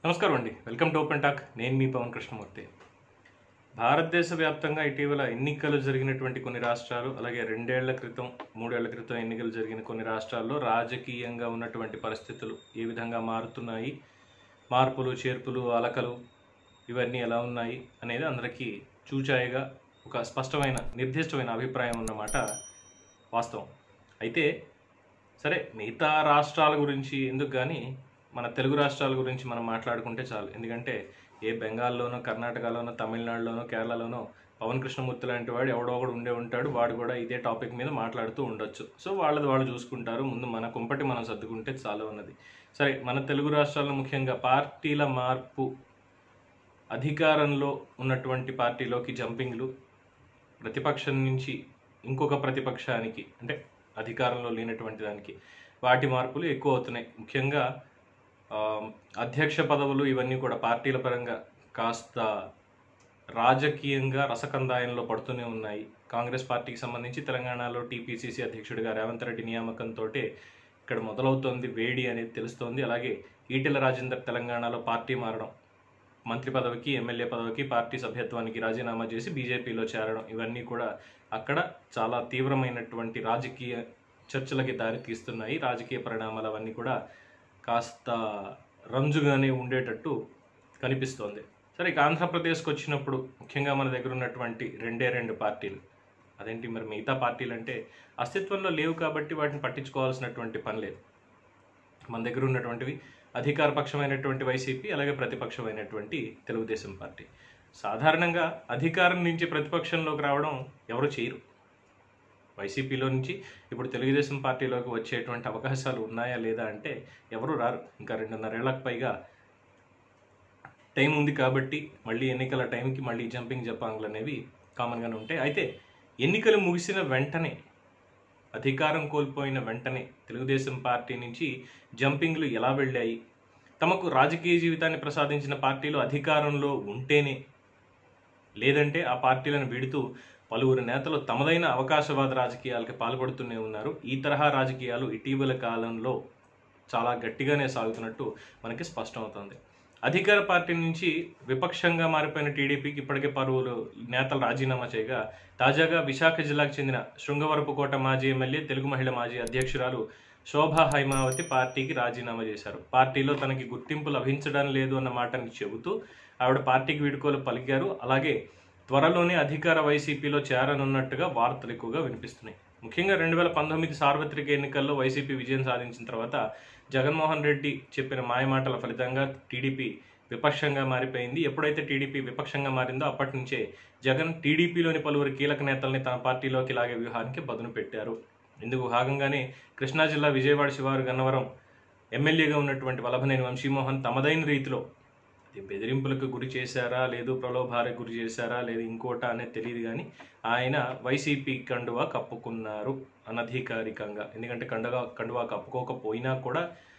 నమస్కారం అండి welcome to open talk నేను మీ పవన్ కృష్ణమూర్తి భారతదేశ వ్యాప్తంగా ఇటీవల ఎన్నికలు జరిగినటువంటి కొన్ని రాష్ట్రాలు అలాగే రెండేళ్ల క్రితం మూడేళ్ల క్రితం ఎన్నికలు జరిగిన కొన్ని రాష్ట్రాల్లో రాజకీయంగా ఉన్నటువంటి పరిస్థితులు ఏ విధంగా మారుతున్నాయి మార్పులు చేర్పులు అలకలు ఇవన్నీ ఎలా ఉన్నాయి అనేది అందరికీ చూచాయిగా ఒక స్పష్టమైన నిర్దిష్టమైన అభిప్రాయం ఉన్నమాట వాస్తవం అయితే సరే మిగతా రాష్ట్రాల గురించి ఎందుకు కానీ మన తెలుగు రాష్ట్రాల గురించి మనం మాట్లాడుకుంటే చాలు ఎందుకంటే ఏ బెంగాల్లోనో కర్ణాటకలోనో తమిళనాడులోనో కేరళలోనో పవన్ కృష్ణమూర్తి లాంటి వాడు ఎవడో ఒకడు ఉండే ఉంటాడు వాడు కూడా ఇదే టాపిక్ మీద మాట్లాడుతూ ఉండొచ్చు సో వాళ్ళది వాళ్ళు చూసుకుంటారు ముందు మన కుంపటి మనం సర్దుకుంటే చాలా ఉన్నది సరే మన తెలుగు రాష్ట్రాల్లో ముఖ్యంగా పార్టీల మార్పు అధికారంలో ఉన్నటువంటి పార్టీలోకి జంపింగ్లు ప్రతిపక్షం నుంచి ఇంకొక ప్రతిపక్షానికి అంటే అధికారంలో లేనటువంటి దానికి వాటి మార్పులు ఎక్కువ అవుతున్నాయి ముఖ్యంగా ఆ, అధ్యక్ష పదవులు ఇవన్నీ కూడా పార్టీల పరంగా కాస్త రాజకీయంగా రసకందాయంలో పడుతూనే ఉన్నాయి కాంగ్రెస్ పార్టీకి సంబంధించి తెలంగాణలో టీపీసీసీ అధ్యక్షుడిగా రేవంత్ రెడ్డి నియామకంతో ఇక్కడ మొదలవుతోంది వేడి అనేది తెలుస్తోంది అలాగే ఈటెల రాజేందర్ తెలంగాణలో పార్టీ మారడం మంత్రి పదవికి ఎమ్మెల్యే పదవికి పార్టీ సభ్యత్వానికి రాజీనామా చేసి బీజేపీలో చేరడం ఇవన్నీ కూడా అక్కడ చాలా తీవ్రమైనటువంటి రాజకీయ చర్చలకి దారి తీస్తున్నాయి రాజకీయ పరిణామాలు అవన్నీ కూడా కాస్త రంజుగానే ఉండేటట్టు కనిపిస్తోంది సరే ఇక ఆంధ్రప్రదేశ్కి వచ్చినప్పుడు ముఖ్యంగా మన దగ్గర ఉన్నటువంటి రెండే రెండు పార్టీలు అదేంటి మరి మిగతా పార్టీలు అంటే అస్తిత్వంలో లేవు కాబట్టి వాటిని పట్టించుకోవాల్సినటువంటి పని లేదు మన దగ్గర ఉన్నటువంటివి అధికార పక్షమైనటువంటి వైసీపీ అలాగే ప్రతిపక్షమైనటువంటి తెలుగుదేశం పార్టీ సాధారణంగా అధికారం నుంచి ప్రతిపక్షంలోకి రావడం ఎవరు చేయరు వైసీపీలో నుంచి ఇప్పుడు తెలుగుదేశం పార్టీలోకి వచ్చేటువంటి అవకాశాలు ఉన్నాయా లేదా అంటే ఎవరు రారు ఇంకా రెండున్నరేళ్లకు పైగా టైం ఉంది కాబట్టి మళ్ళీ ఎన్నికల టైంకి మళ్ళీ జంపింగ్ జపాంగ్లు అనేవి కామన్గానే ఉంటాయి అయితే ఎన్నికలు ముగిసిన వెంటనే అధికారం కోల్పోయిన వెంటనే తెలుగుదేశం పార్టీ నుంచి జంపింగ్లు ఎలా వెళ్ళాయి తమకు రాజకీయ జీవితాన్ని ప్రసాదించిన పార్టీలు అధికారంలో ఉంటేనే లేదంటే ఆ పార్టీలను వీడుతూ పలువురు నేతలు తమదైన అవకాశవాద రాజకీయాలకి పాల్పడుతూనే ఉన్నారు ఈ తరహా రాజకీయాలు ఇటీవల కాలంలో చాలా గట్టిగానే సాగుతున్నట్టు మనకి స్పష్టమవుతోంది అధికార పార్టీ నుంచి విపక్షంగా మారిపోయిన టీడీపీకి ఇప్పటికే పలువురు నేతలు రాజీనామా చేయగా తాజాగా విశాఖ జిల్లాకు చెందిన శృంగవరపుకోట మాజీ ఎమ్మెల్యే తెలుగు మహిళ మాజీ అధ్యక్షురాలు శోభా హైమావతి పార్టీకి రాజీనామా చేశారు పార్టీలో తనకి గుర్తింపు లభించడం లేదు అన్న మాటని చెబుతూ ఆవిడ పార్టీకి వీడుకోలు పలికారు అలాగే త్వరలోనే అధికార వైసీపీలో చేరనున్నట్టుగా వార్తలు ఎక్కువగా వినిపిస్తున్నాయి ముఖ్యంగా రెండు వేల పంతొమ్మిది సార్వత్రిక ఎన్నికల్లో వైసీపీ విజయం సాధించిన తర్వాత జగన్మోహన్ రెడ్డి చెప్పిన మాయమాటల ఫలితంగా టీడీపీ విపక్షంగా మారిపోయింది ఎప్పుడైతే టీడీపీ విపక్షంగా మారిందో అప్పటి నుంచే జగన్ టీడీపీలోని పలువురు కీలక నేతల్ని తన పార్టీలోకి లాగే వ్యూహానికి పదును పెట్టారు ఇందుకు భాగంగానే కృష్ణా జిల్లా విజయవాడ శివారు గన్నవరం ఎమ్మెల్యేగా ఉన్నటువంటి వల్లభనేని వంశీమోహన్ తమదైన రీతిలో అది బెదిరింపులకు గురి చేశారా లేదు ప్రలోభాలకు గురి చేశారా లేదు ఇంకోట అనేది తెలియదు కానీ ఆయన వైసీపీ కండువా కప్పుకున్నారు అనధికారికంగా ఎందుకంటే కండువా కండువా కప్పుకోకపోయినా కూడా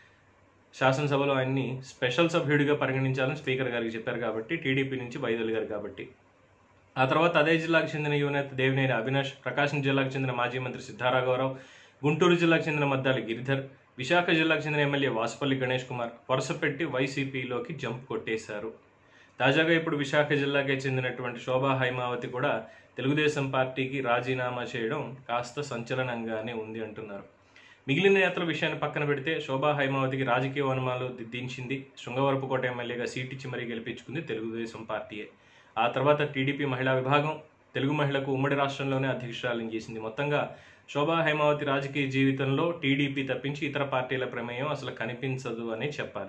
శాసనసభలో ఆయన్ని స్పెషల్ సభ్యుడిగా పరిగణించాలని స్పీకర్ గారికి చెప్పారు కాబట్టి టీడీపీ నుంచి వైదొలిగారు కాబట్టి ఆ తర్వాత అదే జిల్లాకు చెందిన యువనేత దేవినేని అవినాష్ ప్రకాశం జిల్లాకు చెందిన మాజీ మంత్రి సిద్ధారాఘవరావు గుంటూరు జిల్లాకు చెందిన మద్దాలి గిరిధర్ విశాఖ జిల్లాకు చెందిన ఎమ్మెల్యే వాసుపల్లి గణేష్ కుమార్ వరుస పెట్టి వైసీపీలోకి జంప్ కొట్టేశారు తాజాగా ఇప్పుడు విశాఖ జిల్లాకే చెందినటువంటి శోభా హైమావతి కూడా తెలుగుదేశం పార్టీకి రాజీనామా చేయడం కాస్త సంచలనంగానే ఉంది అంటున్నారు మిగిలిన నేతల విషయాన్ని పక్కన పెడితే శోభా హైమావతికి రాజకీయ అనుమానాలు దిద్దించింది శృంగవరపుకోట ఎమ్మెల్యేగా సీటిచ్చి మరీ గెలిపించుకుంది తెలుగుదేశం పార్టీయే ఆ తర్వాత టీడీపీ మహిళా విభాగం తెలుగు మహిళకు ఉమ్మడి రాష్ట్రంలోనే అధ్యక్షురాలను చేసింది మొత్తంగా శోభా హైమావతి రాజకీయ జీవితంలో టీడీపీ తప్పించి ఇతర పార్టీల ప్రమేయం అసలు కనిపించదు అని చెప్పాలి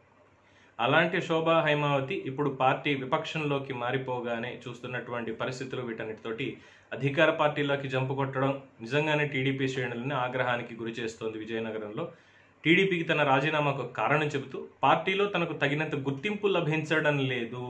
అలాంటి శోభా హైమావతి ఇప్పుడు పార్టీ విపక్షంలోకి మారిపోగానే చూస్తున్నటువంటి పరిస్థితులు వీటన్నిటితోటి అధికార పార్టీలోకి జంపు కొట్టడం నిజంగానే టీడీపీ శ్రేణులను ఆగ్రహానికి గురి చేస్తోంది విజయనగరంలో టీడీపీకి తన రాజీనామాకు కారణం చెబుతూ పార్టీలో తనకు తగినంత గుర్తింపు లభించడం లేదు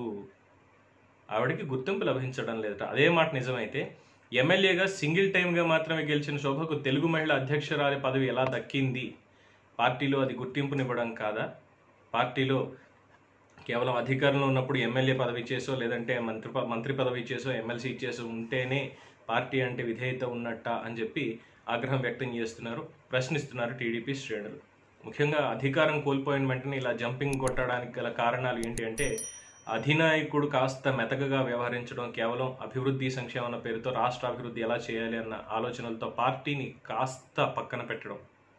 ఆవిడకి గుర్తింపు లభించడం లేదట అదే మాట నిజమైతే ఎమ్మెల్యేగా సింగిల్ టైంగా మాత్రమే గెలిచిన శోభకు తెలుగు మహిళ అధ్యక్షురాలి పదవి ఎలా దక్కింది పార్టీలో అది గుర్తింపునివ్వడం కాదా పార్టీలో కేవలం అధికారంలో ఉన్నప్పుడు ఎమ్మెల్యే పదవి ఇచ్చేసో లేదంటే మంత్రి ప- మంత్రి పదవి ఇచ్చేసో ఎమ్మెల్సీ ఇచ్చేసో ఉంటేనే పార్టీ అంటే విధేయత ఉన్నట్ట అని చెప్పి ఆగ్రహం వ్యక్తం చేస్తున్నారు ప్రశ్నిస్తున్నారు టీడీపీ శ్రేణులు ముఖ్యంగా అధికారం కోల్పోయిన వెంటనే ఇలా జంపింగ్ కొట్టడానికి గల కారణాలు ఏంటి అంటే అధినాయకుడు కాస్త మెతకగా వ్యవహరించడం కేవలం అభివృద్ధి సంక్షేమం పేరుతో రాష్ట్ర అభివృద్ధి ఎలా చేయాలి అన్న ఆలోచనలతో పార్టీని కాస్త పక్కన పెట్టడం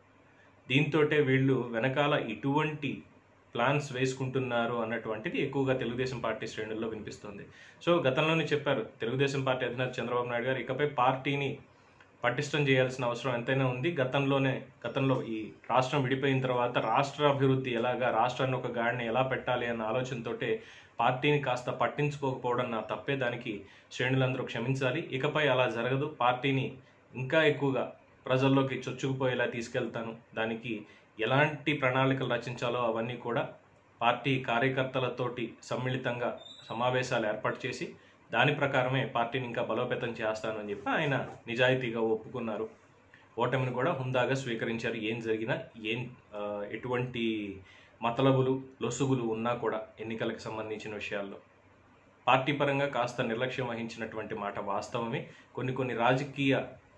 దీంతోటే వీళ్ళు వెనకాల ఇటువంటి ప్లాన్స్ వేసుకుంటున్నారు అన్నటువంటిది ఎక్కువగా తెలుగుదేశం పార్టీ శ్రేణుల్లో వినిపిస్తుంది సో గతంలోనే చెప్పారు తెలుగుదేశం పార్టీ అధినేత చంద్రబాబు నాయుడు గారు ఇకపై పార్టీని పటిష్టం చేయాల్సిన అవసరం ఎంతైనా ఉంది గతంలోనే గతంలో ఈ రాష్ట్రం విడిపోయిన తర్వాత రాష్ట్ర అభివృద్ధి ఎలాగా రాష్ట్రాన్ని ఒక గాడిని ఎలా పెట్టాలి అన్న ఆలోచనతోటే పార్టీని కాస్త పట్టించుకోకపోవడం నా తప్పే దానికి శ్రేణులందరూ క్షమించాలి ఇకపై అలా జరగదు పార్టీని ఇంకా ఎక్కువగా ప్రజల్లోకి చొచ్చుకుపోయేలా తీసుకెళ్తాను దానికి ఎలాంటి ప్రణాళికలు రచించాలో అవన్నీ కూడా పార్టీ కార్యకర్తలతోటి సమ్మిళితంగా సమావేశాలు ఏర్పాటు చేసి దాని ప్రకారమే పార్టీని ఇంకా బలోపేతం చేస్తానని చెప్పి ఆయన నిజాయితీగా ఒప్పుకున్నారు ఓటమిని కూడా హుందాగా స్వీకరించారు ఏం జరిగినా ఏం ఆ, ఎటువంటి మతలబులు లొసుగులు ఉన్నా కూడా ఎన్నికలకు సంబంధించిన విషయాల్లో పార్టీ పరంగా కాస్త నిర్లక్ష్యం వహించినటువంటి మాట వాస్తవమే కొన్ని కొన్ని రాజకీయ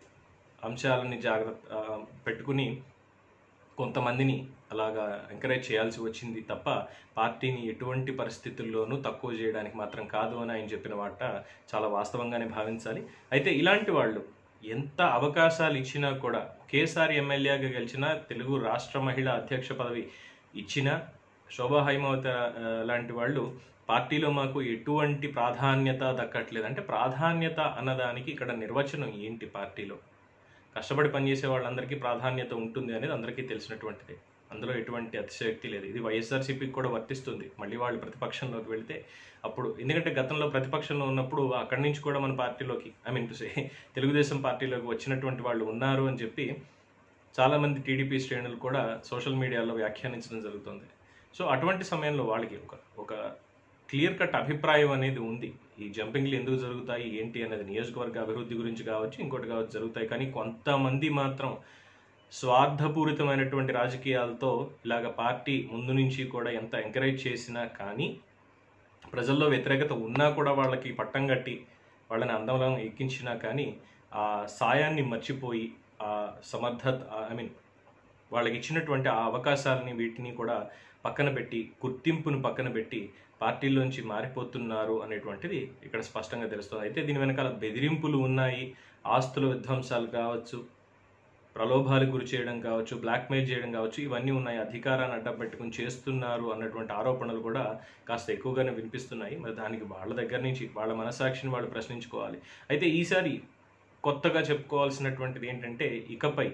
అంశాలని జాగ్రత్త ఆ, పెట్టుకుని కొంతమందిని అలాగా ఎంకరేజ్ చేయాల్సి వచ్చింది తప్ప పార్టీని ఎటువంటి పరిస్థితుల్లోనూ తక్కువ చేయడానికి మాత్రం కాదు అని ఆయన చెప్పిన మాట చాలా వాస్తవంగానే భావించాలి అయితే ఇలాంటి వాళ్ళు ఎంత అవకాశాలు ఇచ్చినా కూడా ఒకేసారి ఎమ్మెల్యేగా గెలిచినా తెలుగు రాష్ట్ర మహిళా అధ్యక్ష పదవి ఇచ్చినా శోభా హైమవత ఆ, లాంటి వాళ్ళు పార్టీలో మాకు ఎటువంటి ప్రాధాన్యత దక్కట్లేదు అంటే ప్రాధాన్యత అన్నదానికి ఇక్కడ నిర్వచనం ఏంటి పార్టీలో కష్టపడి పనిచేసే వాళ్ళందరికీ ప్రాధాన్యత ఉంటుంది అనేది అందరికీ తెలిసినటువంటిదే అందులో ఎటువంటి అతిశయోక్తి లేదు ఇది వైఎస్ఆర్సీపీకి కూడా వర్తిస్తుంది మళ్ళీ వాళ్ళు ప్రతిపక్షంలోకి వెళ్తే అప్పుడు ఎందుకంటే గతంలో ప్రతిపక్షంలో ఉన్నప్పుడు అక్కడి నుంచి కూడా మన పార్టీలోకి I mean to say Telugu Desam పార్టీలోకి వచ్చినటువంటి వాళ్ళు ఉన్నారు అని చెప్పి చాలామంది టీడీపీ శ్రేణులు కూడా సోషల్ మీడియాలో వ్యాఖ్యానించడం జరుగుతుంది సో అటువంటి సమయంలో వాళ్ళకి ఒక ఒక క్లియర్ కట్ అభిప్రాయం అనేది ఉంది ఈ జంపింగ్లు ఎందుకు జరుగుతాయి ఏంటి అనేది నియోజకవర్గ అభివృద్ధి గురించి కావచ్చు ఇంకోటి కావచ్చు జరుగుతాయి కానీ కొంతమంది మాత్రం స్వార్థపూరితమైనటువంటి రాజకీయాలతో ఇలాగ పార్టీ ముందు నుంచి కూడా ఎంత ఎంకరేజ్ చేసినా కానీ ప్రజల్లో వ్యతిరేకత ఉన్నా కూడా వాళ్ళకి పట్టం కట్టి వాళ్ళని అందంలో ఎక్కించినా కానీ ఆ సాయాన్ని మర్చిపోయి ఆ సమర్థత ఐ మీన్ వాళ్ళకి ఇచ్చినటువంటి ఆ అవకాశాలని వీటిని కూడా పక్కన పెట్టి గుర్తింపును పక్కన పెట్టి పార్టీలోంచి మారిపోతున్నారు అనేటువంటిది ఇక్కడ స్పష్టంగా తెలుస్తుంది అయితే దీని వెనకాల బెదిరింపులు ఉన్నాయి ఆస్తుల విధ్వంసాలు కావచ్చు ప్రలోభాలకు గురి చేయడం కావచ్చు బ్లాక్మెయిల్ చేయడం కావచ్చు ఇవన్నీ ఉన్నాయి అధికారాన్ని అడ్డం పెట్టుకుని చేస్తున్నారు అన్నటువంటి ఆరోపణలు కూడా కాస్త ఎక్కువగానే వినిపిస్తున్నాయి మరి దానికి వాళ్ళ దగ్గర నుంచి వాళ్ళ మనసాక్షిని వాళ్ళు ప్రశ్నించుకోవాలి అయితే ఈసారి కొత్తగా చెప్పుకోవాల్సినటువంటిది ఏంటంటే ఇకపై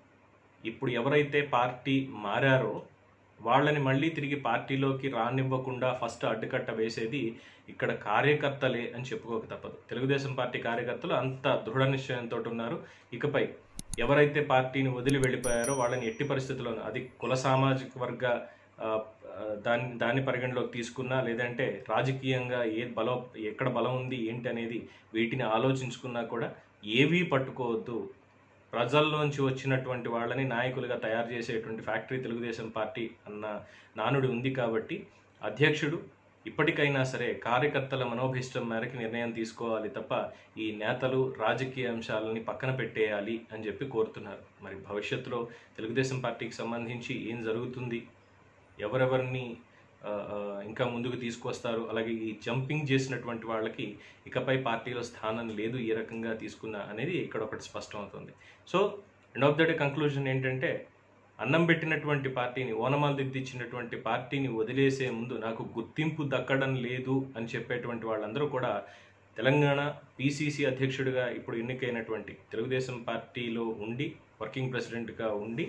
ఇప్పుడు ఎవరైతే పార్టీ మారారో వాళ్ళని మళ్ళీ తిరిగి పార్టీలోకి రానివ్వకుండా ఫస్ట్ అడ్డుకట్ట వేసేది ఇక్కడ కార్యకర్తలే అని చెప్పుకోక తప్పదు తెలుగుదేశం పార్టీ కార్యకర్తలు అంత దృఢ నిశ్చయంతో ఉన్నారు ఇకపై ఎవరైతే పార్టీని వదిలి వెళ్ళిపోయారో వాళ్ళని ఎట్టి పరిస్థితుల్లోనూ అది కుల సామాజిక వర్గ ఆ, ఆ, దాన్ని దాన్ని పరిగణలోకి తీసుకున్నా లేదంటే రాజకీయంగా ఏ బలం ఎక్కడ బలం ఉంది ఏంటి అనేది వీటిని ఆలోచించుకున్నా కూడా ఏవీ పట్టుకోవద్దు ప్రజల్లోంచి వచ్చినటువంటి వాళ్ళని నాయకులుగా తయారు చేసేటువంటి ఫ్యాక్టరీ తెలుగుదేశం పార్టీ అన్న నానుడి ఉంది కాబట్టి అధ్యక్షుడు ఇప్పటికైనా సరే కార్యకర్తల మనోభిష్టం మేరకు నిర్ణయం తీసుకోవాలి తప్ప ఈ నేతలు రాజకీయ అంశాలని పక్కన పెట్టేయాలి అని చెప్పి కోరుతున్నారు మరి భవిష్యత్తులో తెలుగుదేశం పార్టీకి సంబంధించి ఏం జరుగుతుంది ఎవరెవరిని ఆ, ఆ, ఇంకా ముందుకు తీసుకొస్తారు అలాగే ఈ జంపింగ్ చేసినటువంటి వాళ్ళకి ఇకపై పార్టీలో స్థానం లేదు ఏ రకంగా తీసుకున్న అనేది ఇక్కడ ఒకటి స్పష్టం అవుతుంది so end of the day conclusion ఏంటంటే అన్నం పెట్టినటువంటి పార్టీని ఓనమాలు దిద్దిచ్చినటువంటి పార్టీని వదిలేసే ముందు నాకు గుర్తింపు దక్కడం లేదు అని చెప్పేటువంటి వాళ్ళందరూ కూడా తెలంగాణ పీసీసీ అధ్యక్షుడిగా ఇప్పుడు ఎన్నికైనటువంటి తెలుగుదేశం పార్టీలో ఉండి వర్కింగ్ ప్రెసిడెంట్గా ఉండి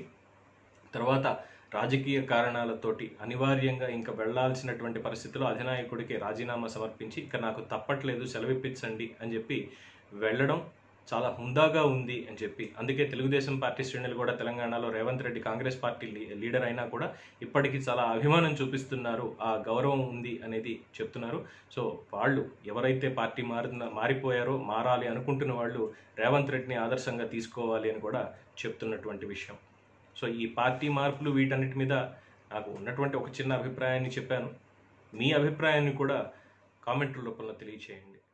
తర్వాత రాజకీయ కారణాలతోటి అనివార్యంగా ఇంకా వెళ్లాల్సినటువంటి పరిస్థితిలో అధినాయకుడికి రాజీనామా సమర్పించి ఇక నాకు తప్పట్లేదు సెలవిప్పించండి అని చెప్పి వెళ్ళడం చాలా హుందాగా ఉంది అని చెప్పి అందుకే తెలుగుదేశం పార్టీ శ్రేణులు కూడా తెలంగాణలో రేవంత్ రెడ్డి కాంగ్రెస్ పార్టీ లీ- లీడర్ అయినా కూడా ఇప్పటికీ చాలా అభిమానం చూపిస్తున్నారు ఆ గౌరవం ఉంది అనేది చెప్తున్నారు సో వాళ్ళు ఎవరైతే పార్టీ మారిన మారిపోయారో మారాలి అనుకుంటున్న వాళ్ళు రేవంత్ రెడ్డిని ఆదర్శంగా తీసుకోవాలి అని కూడా చెప్తున్నటువంటి విషయం సో ఈ పార్టీ మార్పులు వీటన్నిటి మీద నాకు ఉన్నటువంటి ఒక చిన్న అభిప్రాయాన్ని చెప్పాను మీ అభిప్రాయాన్ని కూడా కామెంట్ల రూపంలో తెలియచేయండి